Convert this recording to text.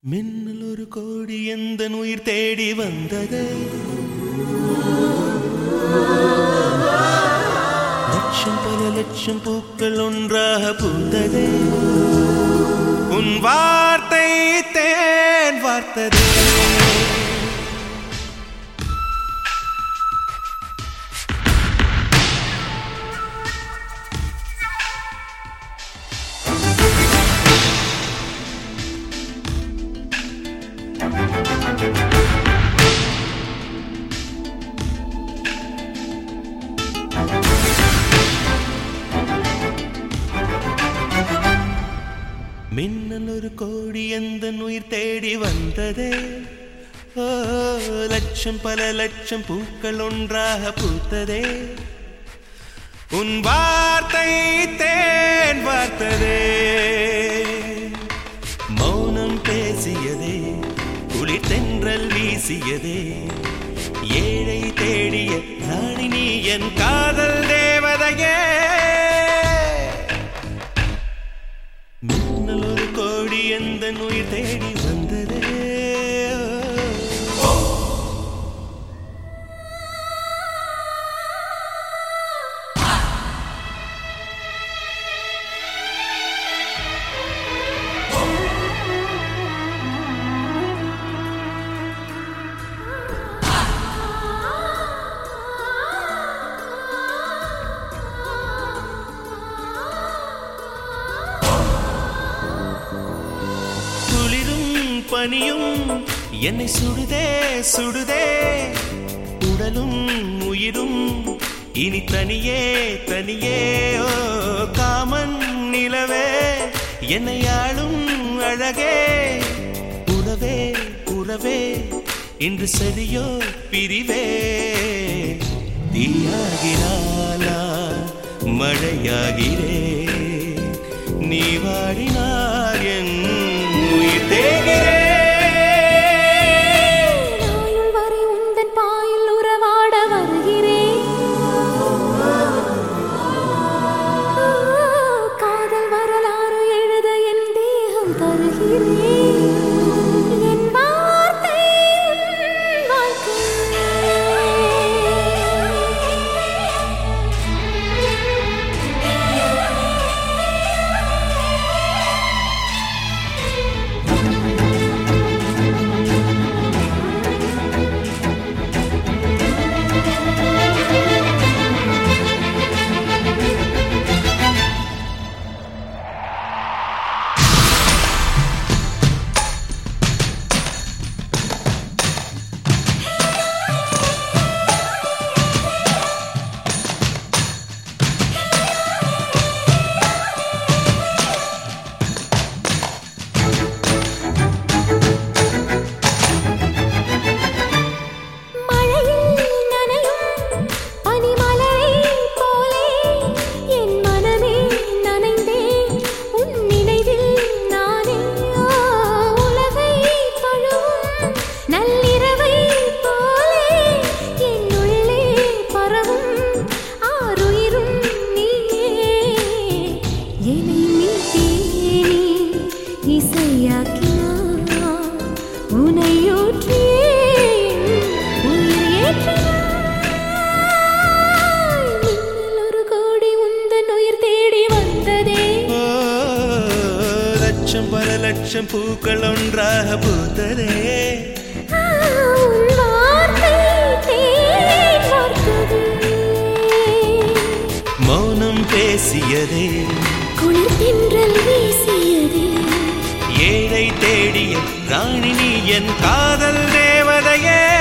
மின்னல் ஒரு கோடி எந்த உயிர் தேடி வந்தது லட்சம் பல லட்சம் பூக்கள் ஒன்றாக பூந்தது உன் வார்த்தை தேன் வார்த்ததே மின்னல் ஒரு கோடி எந்த உயிர் தேடி வந்ததே ஓ லட்சம் பல லட்சம் பூக்கள் ஒன்றாக பூத்ததே உன் வார்த்தை தேன் வார்த்ததே மௌனம் பேசியதே குளிர் தென்றல் வீசியதே ஏழை தேடிய ராணி நீ என் காதல் தேவதையே மின்னல் ஒரு கோடி எந்த உயிர் தேடி வந்ததே குளிரும் பனியும் என்னை சுடுதே சுடுதே உடலும் உயிரும் இனி தனியே தனியே ஓ காமன் நிலவே என்னை ஆளும் அழகே உறவே உறவே இன்று சரியோ பிரிவே தீயாகினாலா மழையாகிறே நீ வாடினார் என் உயிர் தேகிறே நாயுள் வரை உந்தன் பாயில் உறவாட வருகிறேன் காதல் வரலாறு எழுத என் தேகம் தருகிறேன் என் வார்த்தை உன் வாழ்க்கை மழையில் நனையும் பனிமலரைப் போலே என் மனமே நனைந்தேன் உன் நினைவில் நானே உலகைத் தழுவும் நள்ளிரவைப் போலே என் உள்ளே பரவும் ஆருயிரும் நீயே என்னை மீட்டேனே இசையாக்கினார் உனையூற்றியே உயிர் ஏற்றினாய் மின்னல் ஒரு கோடி உந்தன் உயிர் தேடி வந்ததே ஓ, லட்சம் பல லட்சம் பூக்கள் ஒன்றாக பூத்ததே ஆ, உன் வார்த்தை தேன் வார்த்ததே. மௌனம் பேசியதே குளிர் தென்றல் வீசியதே ஏழை தேடிய ராணி நீ என் காதல் தேவதையே